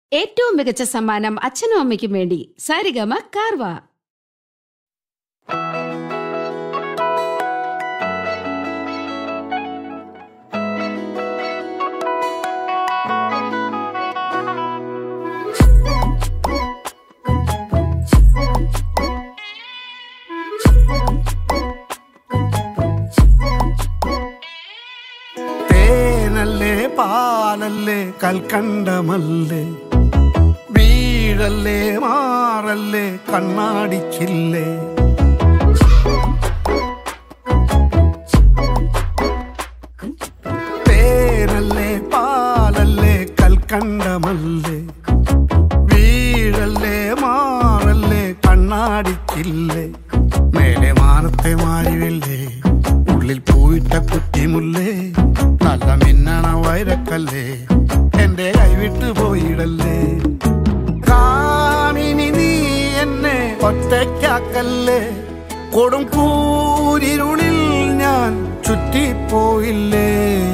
ഏറ്റവും മികച്ച സമ്മാനം അച്ഛനും അമ്മയ്ക്കും വേണ്ടി സാരിഗമ കാർവ തേനല്ലേ പാലല്ലേ കൽക്കണ്ടമല്ലേ വീഴല്ലേ മാറല്ലേ കണ്ണാടിച്ചില്ലേ തേനല്ലേ പാലല്ലേ കൽക്കണ്ടമല്ലേ വീഴല്ലേ മാറല്ലേ കണ്ണാടിച്ചില്ലേ മേലെ മാനത്തെ മാറിവില്ലേ ഉള്ളിൽ പോയിട്ട കുറ്റിമുല്ലേ നല്ല മിന്നണ വൈരക്കല്ലേ എന്റെ കൈവിട്ട് പോയിടല്ലേ കാമിനി നീ എന്നെ ഒറ്റയ്ക്കാക്കല്ലേ കൊടും കൂരിരുളിൽ ഞാൻ ചുറ്റിപ്പോയില്ലേ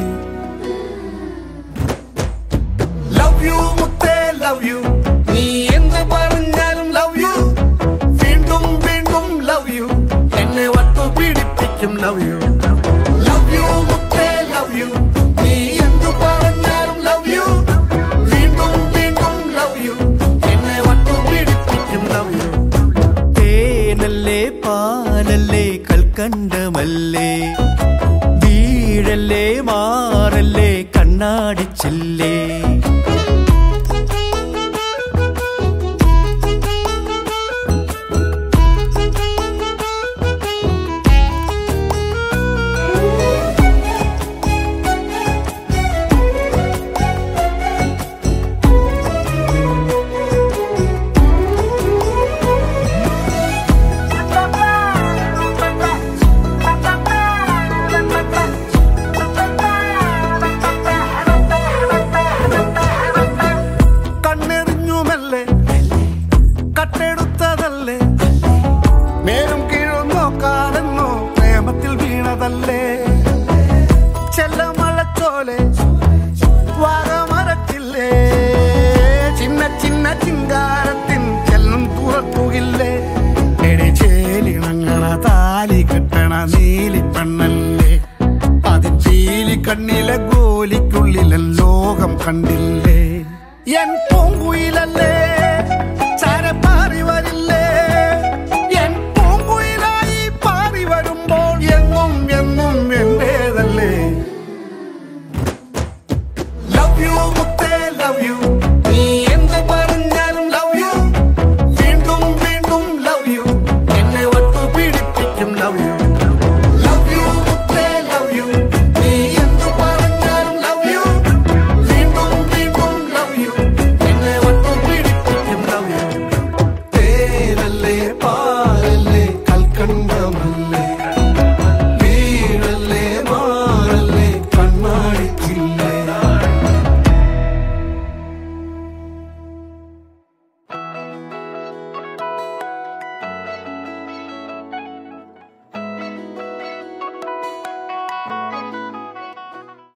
ലവ് യു മുത്തേ ലവ് യു നീ എന്ത് പറഞ്ഞാലും ലവ് യു വീണ്ടും വീണ്ടും ലവ് യു എന്നെ വട്ടു പീഡിപ്പിക്കും ലവ് യു ലവ് യു മുത്തേ ലവ് യു നീ എന്ത് പറഞ്ഞാലും ലവ് യു വീണ്ടും വീണ്ടും ലവ് യു എന്നെ വട്ടു പീഡിപ്പിക്കും ലവ് യു തേനല്ലേ പാലല്ലേ കൽക്കണ്ടമല്ലേ വീഴല്ലേ മാറല്ലേ കണ്ണാടിച്ചില്ലേ കണ്ണെറിഞ്ഞുമല്ലേ കട്ടെടുത്തതല്ലേ മേലും കീഴും നോക്കാതെന്നോ പ്രേമത്തിൽ വീണതല്ലേ ചെല്ലമഴച്ചോലെ വാഗമരച്ചില്ലേ ചിന്ന ചിന്ന ചിങ്കാരത്തിൻ ചെല്ലും തുറക്കുകില്ലേ എടി ചേലിണങ്ങണ താലി കെട്ടണ നീലി പെണ്ണല്ലേ അതിൻ ചീലി കണ്ണിലെ ഗോലിക്കുള്ളിലെ ലോകം കണ്ടില്ലേ എൻ പൂങ്കുയിലല്ലേ